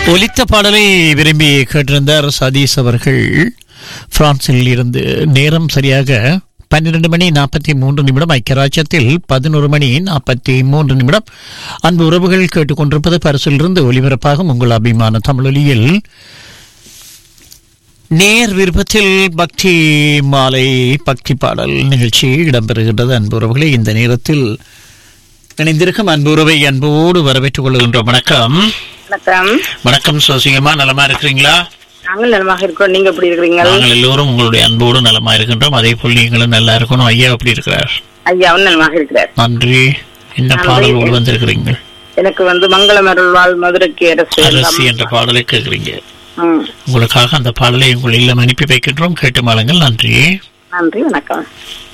ஒலித்த பாடலை விரும்பி கேட்டிருந்தார் சதீஷ் அவர்கள் பிரான்சில் இருந்து நேரம் சரியாக பன்னிரண்டு மணி நாற்பத்தி மூன்று நிமிடம் ஐக்கியராஜ்யத்தில் பதினோரு மணி நாற்பத்தி மூன்று நிமிடம் அன்பு உறவுகள் கேட்டுக்கொண்டிருப்பது பரிசிலிருந்து ஒலிபரப்பாகும் உங்கள் அபிமான தமிழொலியில் நேர் விருப்பத்தில் பக்தி மாலை பக்தி பாடல் நிகழ்ச்சி இடம்பெறுகின்றது அன்பு உறவுகளே இந்த நேரத்தில் இணைந்திருக்கும் அன்பு உறவை அன்போடு வரவேற்றுக் கொள்கின்றோம் வணக்கம் வணக்கம் வணக்கம் சோசியமா நலமா இருக்கிறீங்களா நாங்கள் நலமாக இருக்கிறோம் நீங்க எப்படி இருக்கிறீங்க நாங்கள் எல்லோரும் உங்களுடைய அன்போடு நலமா இருக்கின்றோம் அதே போல் நீங்களும் நல்லா இருக்கணும் ஐயா எப்படி இருக்கிறார் ஐயாவும் நலமாக இருக்கிறார் நன்றி என்ன பாடலோடு வந்திருக்கிறீங்க எனக்கு வந்து மங்களம் அருள்வாள் மதுரைக்கு அரசு அரசி என்ற பாடலை கேட்கிறீங்க ம், உங்களுக்காக அந்த பாடலை உங்கள் இல்லம் அனுப்பி வைக்கின்றோம் கேட்டு மாளுங்கள் நன்றி நன்றி வணக்கம்